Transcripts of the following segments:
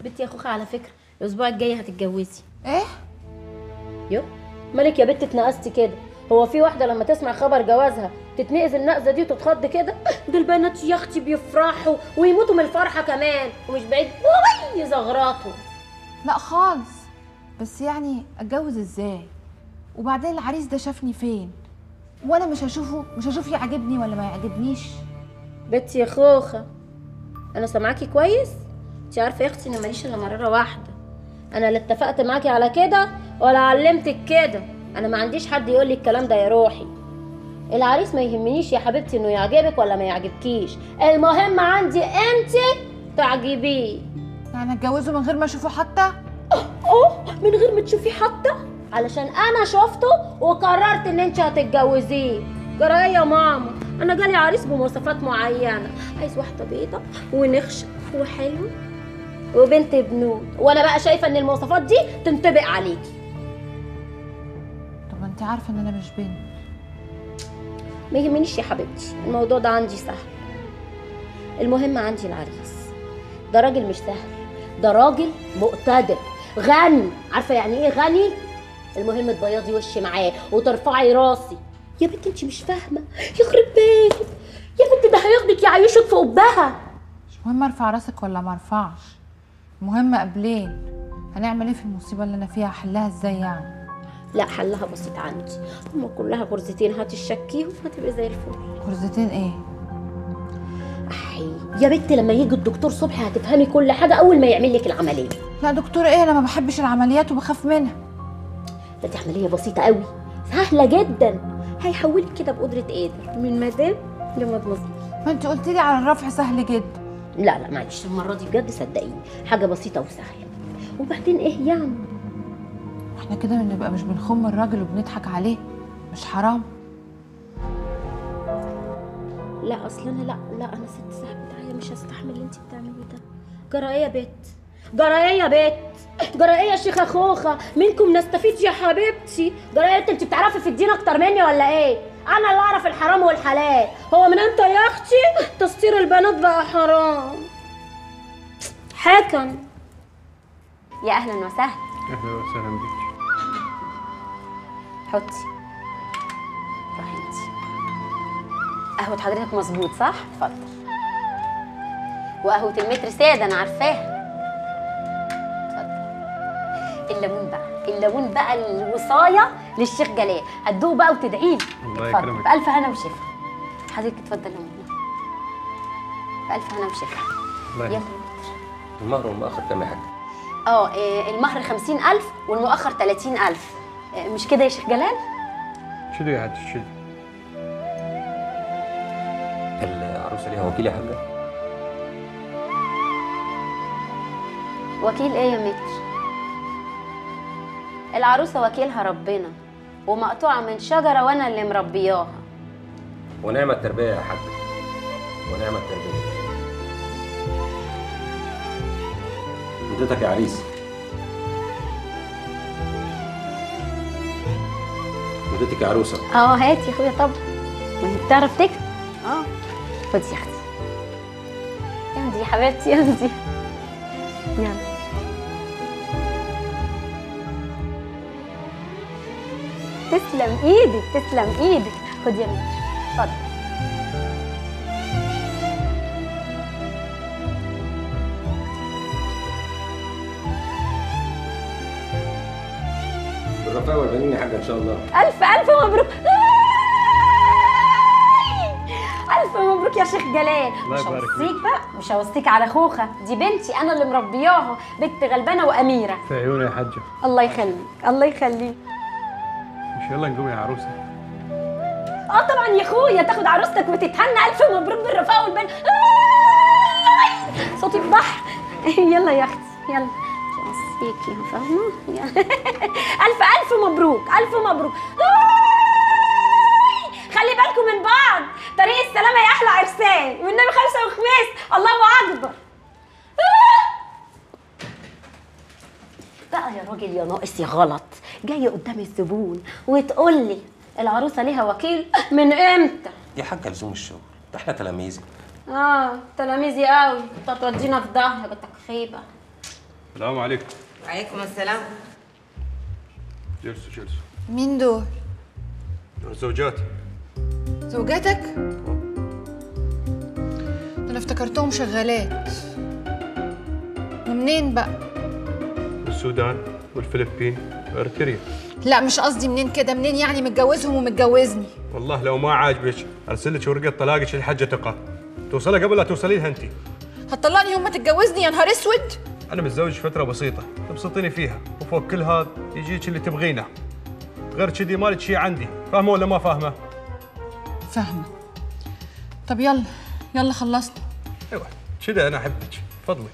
بنتي يا خوخه على فكره الاسبوع الجاي هتتجوزي ايه يو مالك يا بنت اتنقصتي كده هو في واحده لما تسمع خبر جوازها تتنقز النقزه دي وتتخض كده ده البنات يا اختي بيفرحوا ويموتوا من الفرحه كمان ومش بعيد وي يزغرطوا لا خالص بس يعني اتجوز ازاي وبعدين العريس ده شافني فين وانا مش هشوفه مش هشوف يعجبني ولا ما يعجبنيش بنتي يا خوخه انا سامعاكي كويس انت عارفه يا اختي ان ماليش الا مراره واحده انا لا اتفقت معاكي على كده ولا علمتك كده انا ما عنديش حد يقول لي الكلام ده يا روحي العريس ما يهمنيش يا حبيبتي انه يعجبك ولا ما يعجبكيش المهم عندي انت تعجبيه يعني اتجوزه من غير ما اشوفه حتى اوه من غير ما تشوفيه حتى علشان انا شفته وقررت ان انت هتتجوزيه جرايه يا ماما انا جالي عريس بمواصفات معينه عايز واحده بيضه ونخشه وحلو وبنت بنود وانا بقى شايفه ان المواصفات دي تنطبق عليكي طب انت عارفه ان انا مش بنت ما يهمنيش يا حبيبتي الموضوع ده عندي سهل المهم عندي العريس ده راجل مش سهل ده راجل مقتدر غني عارفه يعني ايه غني المهم تبيضي وشي معاه وترفعي راسي يا بنتي انت مش فاهمه يخرب بيتك يا بنتي ده هياخدك يعيشك في قبها مش مهم ارفع راسك ولا ما ارفعش المهم قبلين هنعمل ايه في المصيبه اللي انا فيها احلها ازاي يعني لا حلها بسيط عندي هما كلها غرزتين هاتي الشكيهم هتبقي زي الفل غرزتين ايه احي يا بنتي لما يجي الدكتور صبحي هتفهمي كل حاجه اول ما يعمل لك العمليه لا دكتور ايه انا ما بحبش العمليات وبخاف منها ده دي عمليه بسيطه قوي سهله جدا هيحولك كده بقدره قادر من مدام لمدمزل ما انت قلت لي على الرفع سهل جدا لا لا معلش المره دي بجد صدقيني حاجه بسيطه وسهله وبعدين ايه يعني احنا كده بنبقى مش بنخم الراجل وبنضحك عليه مش حرام لا اصل انا لا لا انا ست صاحبة عيا مش هستحمل اللي انت بتعمليه ده جرى ايه يا بت جرى ايه يا بت جرى ايه يا شيخه خوخه منكم نستفيد يا حبيبتي جرى ايه انت انت بتعرفي في الدين اكتر مني ولا ايه انا اللي اعرف الحرام والحلال هو من انت يا اختي تستير البنات بقى حرام حكم يا اهلا وسهلا اهلا وسهلا بك حطي روحي انت قهوة حضرتك مظبوط صح؟ اتفضل وقهوة المتر سادة أنا عارفاها اتفضل الليمون بقى الليمون بقى الوصاية للشيخ جلال هتدوق بقى وتدعي لي الله اتفضل يكرمك. بألف هنا وشفا حضرتك اتفضل يا ماما بألف هنا وشفا الله يلا يهديك. المهر والمؤخر كام يا حاج؟ اه إيه، المهر خمسين ألف والمؤخر تلاتين ألف إيه، مش كده يا شيخ جلال؟ شدوا يا حاج شدوا العروسه ليها وكيل يا حاجه؟ وكيل ايه يا متر العروسة وكيلها ربنا ومقطوعة من شجرة وانا اللي مربياها ونعم التربيه يا حاج ونعم التربيه مدتك يا عريس مدتك يا عروسه اه هات يا اخويا طبعا ما هي بتعرف تكتب اه خدي يا اختي يمدي يا حبيبتي يمدي يلا تسلم ايدك تسلم ايدك خدي يا متر اتفضل بالرفاء والبنين يا حاج ان شاء الله ألف ألف مبروك ألف مبروك يا شيخ جلال الله مش يبارك هوصيك بقى مش هوصيك على خوخة دي بنتي أنا اللي مربياها بنت غلبانة وأميرة في عيوني يا حاجه الله يخليك الله يخليك مش يلا نقوم يا عروسه اه طبعا يا اخويا تاخد عروستك وتتهنى الف مبروك بالرفاقه والبن صوتي في بحر يلا يا اختي يلا مش هوصيك يا فاهمه يلا. الف الف مبروك الف مبروك خلي بالكم من بعض طريق السلامه يا احلى عرسان والنبي خمسه وخميس الله اكبر بقى يا راجل يا ناقص يا غلط جاي قدام الزبون وتقول لي العروسه ليها وكيل من امتى يا حاجه لزوم الشغل ده احنا تلاميذ اه تلاميذي قوي انت هتودينا في ظهر بتك خيبه السلام عليكم وعليكم السلام جلسوا جلسوا مين دول زوجاتي زوجاتك ده انا افتكرتهم شغالات ومنين بقى السودان والفلبين وارتريا لا مش قصدي منين كده منين يعني متجوزهم ومتجوزني والله لو ما عاجبك ارسل لك ورقه طلاقك للحجه تقى توصلها قبل لا توصلي لها انت هتطلقني يوم ما تتجوزني يا نهار اسود انا متزوج فتره بسيطه تبسطيني فيها وفوق كل هذا يجيك اللي تبغينه غير كذي مالك شيء عندي فاهمه ولا ما فاهمه فاهمه طب يلا يلا خلصنا ايوه كذا انا احبك تفضلي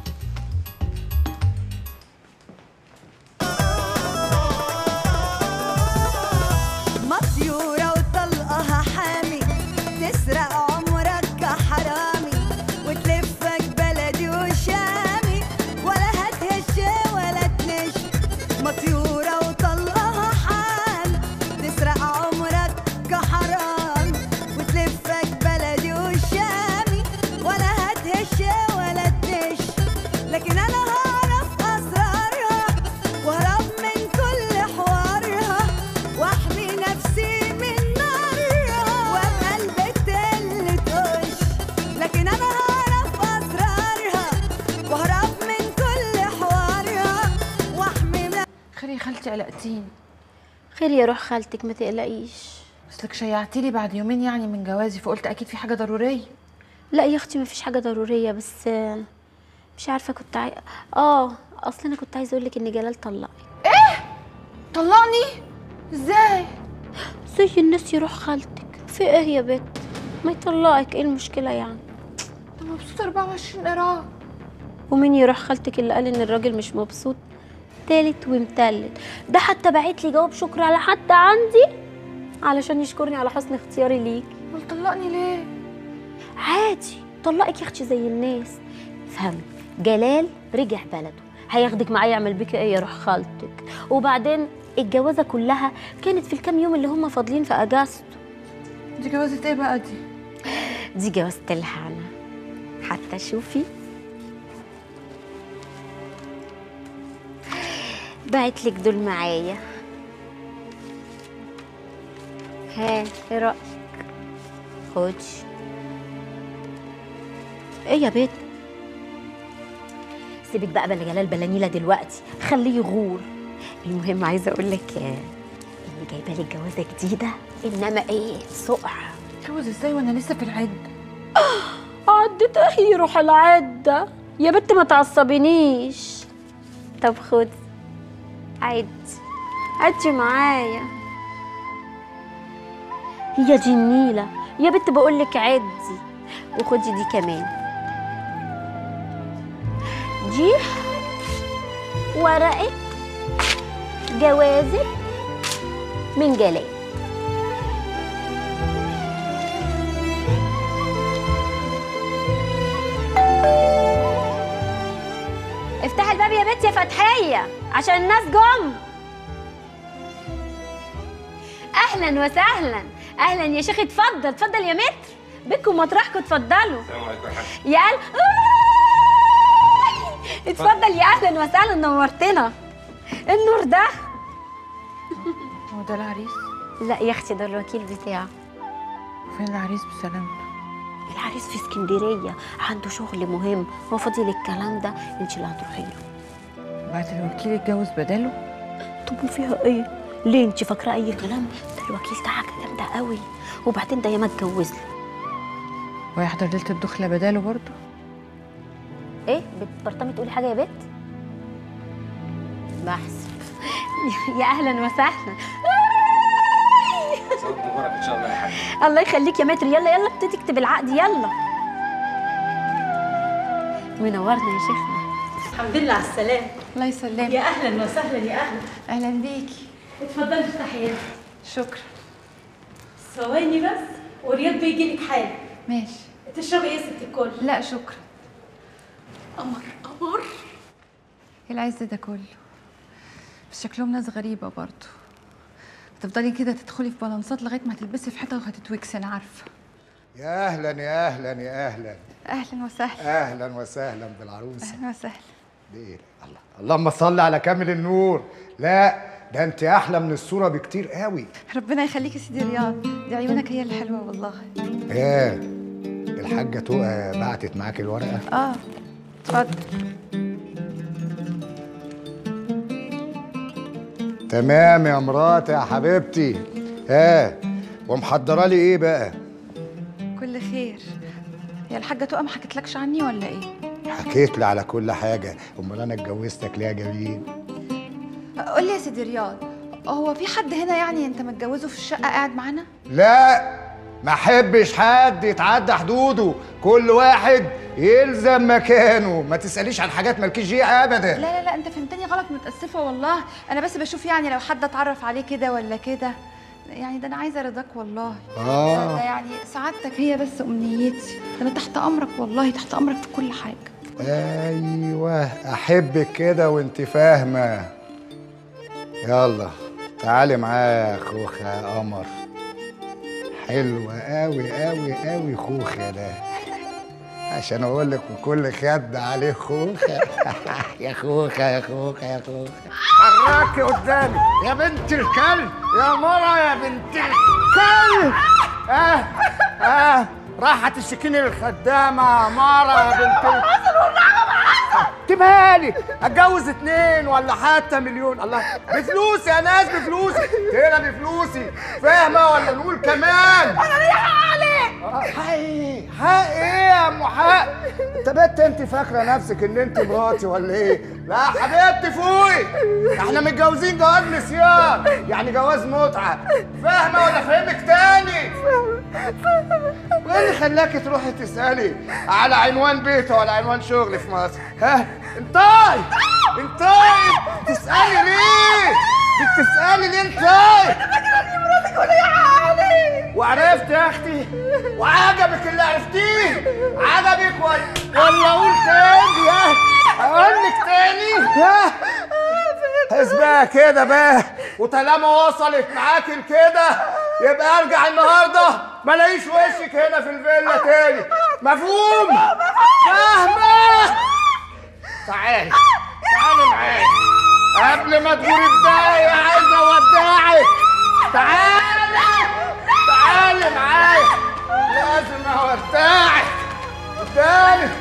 مطيورة وطلقها حامي تسرق عمرك كحرامي وتلفك بلدي وشامي ولا هتهش ولا تنش مطيورة وطلقها حامي تسرق عمرك كحرامي وتلفك بلدي وشامي ولا هتهش ولا تنش لكن انا هعرف اسرارها وهرب من كل حوارها واحمي نفسي من نارها وابقى البت اللي تقش لكن انا هعرف اسرارها وهرب من كل حوارها واحمي نفسي خير يا خالتي قلقتيني خير يا روح خالتك ما تقلقيش اصلك شيعتيلي بعد يومين يعني من جوازي فقلت اكيد في حاجه ضروريه لا يا اختي ما فيش حاجه ضروريه بس آه، مش عارفه كنت عاي... اه اصل انا كنت عايزه اقول لك ان جلال طلقني طلقني ازاي زي الناس يروح خالتك في ايه يا بت ما يطلقك ايه المشكله يعني انا مبسوطه 24 قراءه ومين يروح خالتك اللي قال ان الراجل مش مبسوط تالت ومتلت ده حتى بعت لي جواب شكر على حد عندي علشان يشكرني على حسن اختياري ليك امال طلقني ليه عادي طلقك يا اختي زي الناس فهمي جلال رجع بلده هياخدك معاه يعمل بيك ايه يا روح خالتك وبعدين الجوازه كلها كانت في الكام يوم اللي هم فاضلين في اجازته دي جوازة ايه بقى دي دي جوازة الهنا حتى شوفي بعت لك دول معايا ها ايه رايك خدي ايه يا بنت سيبك بقى بلا جلال بلا نيله دلوقتي خليه يغور المهم عايزه اقول لك اني جايبه لك جوازه جديده انما ايه سقع اتجوز ازاي وانا لسه في العد عدت اهي روح العدة يا بنت ما تعصبينيش طب خدي عد عدي معايا هي دي النيلة يا بنت بقولك عدي وخدي دي كمان دي ورقة جوازك من جلال افتحي الباب يا بنت يا فتحية عشان الناس جم اهلا وسهلا اهلا يا شيخ اتفضل اتفضل يا متر بكم مطرحكم اتفضلوا السلام عليكم يا حاج يا قل اتفضل يا اهلا وسهلا نورتنا النور ده هو ده العريس لا يا اختي ده الوكيل بتاعه فين العريس بسلامته العريس في اسكندريه عنده شغل مهم هو فاضي الكلام ده انت اللي هتروحي له بعد الوكيل اتجوز بداله طب وفيها ايه ليه انت فاكره اي كلام ده الوكيل ده حاجه جامده قوي وبعدين ده ياما اتجوز له ويحضر ليله الدخله بداله برضه ايه بتبرطمي تقولي حاجه يا بت بحسب يا اهلا وسهلا صوت مبارك ان شاء الله يا حاج الله يخليك يا متر يلا يلا ابتدي اكتب العقد يلا منورنا يا شيخنا الحمد لله على السلامة الله يسلمك يا أهلا وسهلا يا أهلا اهلا بيكي اتفضلي افتحي يلا شكرا ثواني بس ورياض بيجي لك حاجة ماشي تشربي ايه يا ست الكل؟ لا شكرا قمر قمر ايه العز ده كله بس شكلهم ناس غريبه برضه هتفضلي كده تدخلي في بالانسات لغايه ما هتلبسي في حيطه وهتتوكسي انا عارفه يا اهلا يا اهلا يا اهلا اهلا وسهلا اهلا وسهلا بالعروسه اهلا وسهلا دي الله اللهم صل على كامل النور لا ده انت احلى من الصوره بكتير قوي ربنا يخليك يا سيدي رياض دي عيونك هي اللي حلوه والله ايه الحاجه تقى بعتت معاك الورقه اه اتفضل تمام يا مراتي يا حبيبتي ها ومحضره لي ايه بقى كل خير هي الحاجه تقى ما حكتلكش عني ولا ايه حكيت لي على كل حاجه امال انا اتجوزتك ليه يا جميل قول لي يا سيدي رياض هو في حد هنا يعني انت متجوزه في الشقه قاعد معانا لا ما احبش حد يتعدى حدوده كل واحد يلزم مكانه ما تساليش عن حاجات مالكيش فيها ابدا لا لا لا انت فهمتني غلط متاسفه والله انا بس بشوف يعني لو حد اتعرف عليه كده ولا كده يعني ده انا عايزه رضاك والله آه. ده- ده يعني سعادتك هي بس امنيتي ده انا تحت امرك والله تحت امرك في كل حاجه ايوه احبك كده وانت فاهمه يلا تعالي معايا يا خوخه يا قمر حلوه قوي قوي قوي خوخه ده عشان اقول لك وكل خد عليه خوخه يا خوخه يا خوخه يا خوخه حركي قدامي يا بنت الكلب يا مرة يا بنت الكلب اه اه راحت السكينة للخدامة يا مرة يا بنت الكلب اكتبها لي اتجوز اتنين ولا حتى مليون الله بفلوسي يا ناس بفلوسي هنا بفلوسي فاهمه ولا نقول كمان انا ليا حق عليك حق ايه حق ايه يا ام حق انت بنت انت فاكره نفسك ان انت مراتي ولا ايه لا حبيبتي فوقي احنا متجوزين جواز نسيان يعني جواز متعه فاهمه ولا فهمك تاني وايه اللي خلاكي تروحي تسالي على عنوان بيته ولا عنوان شغل في مصر ها انتي انتي تسالي ليه بتسالي ليه انتي وعرفت يا اختي وعجبك اللي عرفتيه عجبك ولا ولا اقول تاني ها اقول لك تاني ها بس بقى كده بقى وطالما وصلت معاك لكده يبقى ارجع النهارده ما الاقيش وشك هنا في الفيلا تاني مفهوم؟ فاهمة؟ تعالي تعالي معايا قبل ما تغوري بداية عايز اودعك تعالي تعالي معايا لازم اودعك قدامي